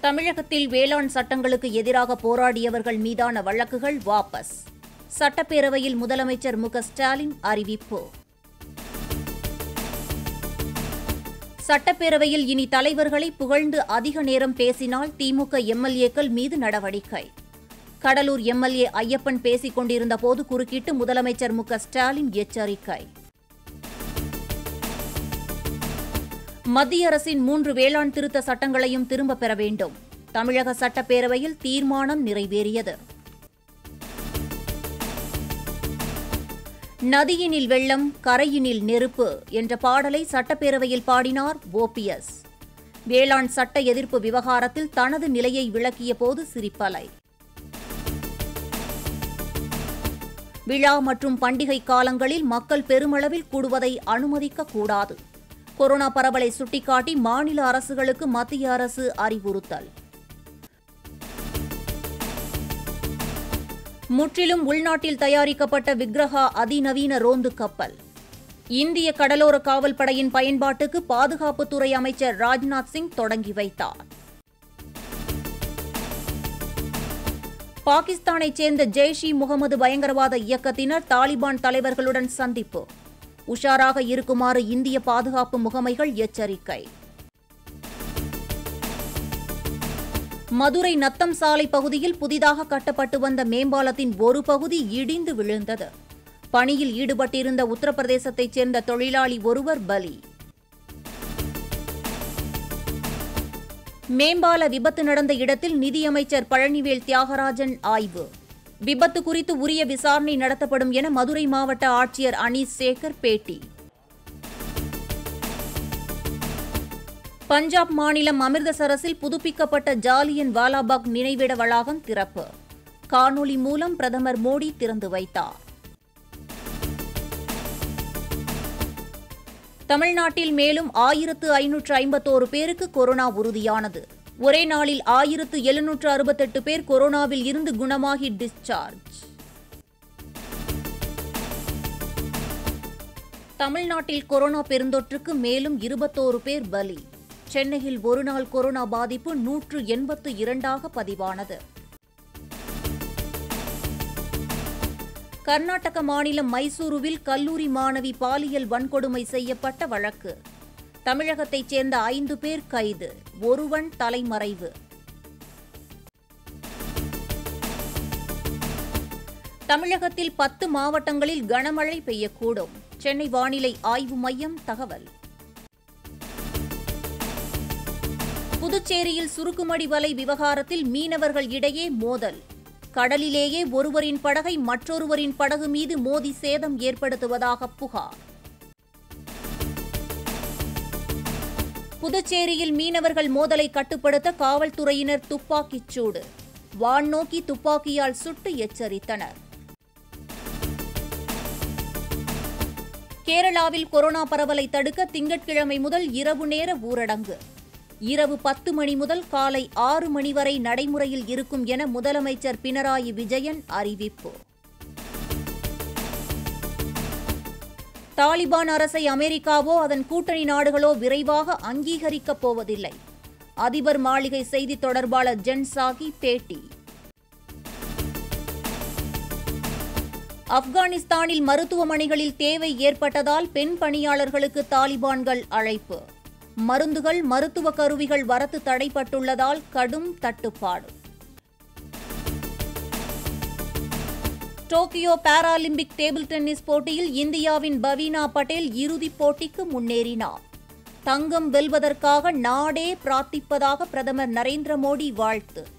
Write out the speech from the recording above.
தமிழகத்தில் வேளாண் சட்டங்களுக்கு எதிராக போராடியவர்கள் மீதான வழக்குகள் வாபஸ் சட்டப்பேரவையில் முதலமைச்சர் மு க ஸ்டாலின் அறிவிப்பு சட்டப்பேரவையில் இனி தலைவர்களை புகழ்ந்து அதிக நேரம் பேசினால் திமுக எம்எல்ஏக்கள் மீது நடவடிக்கை கடலூர் எம்எல்ஏ ஐயப்பன் பேசிக் கொண்டிருந்த போது குறுக்கிட்டு முதலமைச்சர் மு க ஸ்டாலின் எச்சரிக்கை மத்திய அரசின் மூன்று வேளாண் திருத்த சட்டங்களையும் திரும்பப் பெற வேண்டும் தமிழக சட்டப்பேரவையில் தீர்மானம் நிறைவேறியது நதியினில் வெள்ளம் கரையினில் நெருப்பு என்ற பாடலை சட்டப்பேரவையில் பாடினார் ஓபிஎஸ் வேளாண் சட்ட எதிர்ப்பு விவகாரத்தில் தனது நிலையை விளக்கிய போது சிரிப்பலை விழா மற்றும் பண்டிகை காலங்களில் மக்கள் பெருமளவில் கூடுவதை அனுமதிக்க கூடாது கொரோனா பரவலை சுட்டிக்காட்டி மாநில அரசுகளுக்கு மத்திய அரசு அறிவுறுத்தல் முற்றிலும் உள்நாட்டில் தயாரிக்கப்பட்ட விக்ரஹா அதிநவீன ரோந்து கப்பல் இந்திய கடலோர காவல் படையின் பயன்பாட்டுக்கு பாதுகாப்புத்துறை அமைச்சர் ராஜ்நாத் சிங் தொடங்கி வைத்தார் பாகிஸ்தானைச் சேர்ந்த ஜெய்ஷ் இ முகமது பயங்கரவாத இயக்கத்தினர் தாலிபான் தலைவர்களுடன் சந்திப்பு உஷாராக இருக்குமாறு இந்திய பாதுகாப்பு முகமைகள் எச்சரிக்கை மதுரை நத்தம் சாலை பகுதியில் புதிதாக கட்டப்பட்டு வந்த மேம்பாலத்தின் ஒரு பகுதி இடிந்து விழுந்தது பணியில் ஈடுபட்டிருந்த உத்தரப்பிரதேசத்தைச் சேர்ந்த தொழிலாளி ஒருவர் பலி மேம்பால விபத்து நடந்த இடத்தில் நிதியமைச்சர் பழனிவேல் தியாகராஜன் ஆய்வு விபத்து குறித்து உரிய விசாரணை நடத்தப்படும் என மதுரை மாவட்ட ஆட்சியர் அனீஸ் சேகர் பேட்டி பஞ்சாப் மாநிலம் அமிர்தசரஸில் புதுப்பிக்கப்பட்ட ஜாலியன் வாலாபாக் நினைவிட வளாகம் திறப்பு காணொலி மூலம் பிரதமர் மோடி திறந்து வைத்தார் தமிழ்நாட்டில் மேலும் ஆயிரத்து ஐநூற்று ஐம்பத்தோரு பேருக்கு கொரோனா உறுதியானது ஒரே நாளில் ஆயிரத்து எழுநூற்று அறுபத்தெட்டு பேர் கொரோனாவில் இருந்து குணமாகி டிஸ்சார்ஜ் தமிழ்நாட்டில் கொரோனா பெருந்தொற்றுக்கு மேலும் இருபத்தோரு பேர் பலி சென்னையில் ஒருநாள் கொரோனா பாதிப்பு நூற்று எண்பத்து இரண்டாக பதிவானது கர்நாடக மாநிலம் மைசூருவில் கல்லூரி மாணவி பாலியல் வன்கொடுமை செய்யப்பட்ட வழக்கு தமிழகத்தைச் சேர்ந்த ஐந்து பேர் கைது ஒருவன் தலைமறைவு தமிழகத்தில் பத்து மாவட்டங்களில் கனமழை பெய்யக்கூடும் சென்னை வானிலை ஆய்வு மையம் தகவல் புதுச்சேரியில் சுருக்குமடி வலை விவகாரத்தில் மீனவர்கள் இடையே மோதல் கடலிலேயே ஒருவரின் படகை மற்றொருவரின் படகு மீது மோதி சேதம் ஏற்படுத்துவதாக புகார் புதுச்சேரியில் மீனவர்கள் மோதலை கட்டுப்படுத்த காவல்துறையினர் துப்பாக்கிச் சூடு வான்நோக்கி துப்பாக்கியால் சுட்டு எச்சரித்தனர் கேரளாவில் கொரோனா பரவலை தடுக்க திங்கட்கிழமை முதல் இரவு நேர ஊரடங்கு இரவு பத்து மணி முதல் காலை ஆறு மணி வரை நடைமுறையில் இருக்கும் என முதலமைச்சர் பினராயி விஜயன் அறிவிப்பு தாலிபான் அரசை அமெரிக்காவோ அதன் கூட்டணி நாடுகளோ விரைவாக அங்கீகரிக்கப் போவதில்லை அதிபர் மாளிகை செய்தி தொடர்பாளர் ஜென் சாகி பேட்டி ஆப்கானிஸ்தானில் மருத்துவமனைகளில் தேவை ஏற்பட்டதால் பெண் பணியாளர்களுக்கு தாலிபான்கள் அழைப்பு மருந்துகள் மருத்துவ கருவிகள் வரத்து தடைப்பட்டுள்ளதால் கடும் தட்டுப்பாடு டோக்கியோ பாராலிம்பிக் டேபிள் டென்னிஸ் போட்டியில் இந்தியாவின் பவீனா பட்டேல் இறுதிப் போட்டிக்கு முன்னேறினார் தங்கம் வெல்வதற்காக நாடே பிரார்த்திப்பதாக பிரதமர் நரேந்திர மோடி வாழ்த்து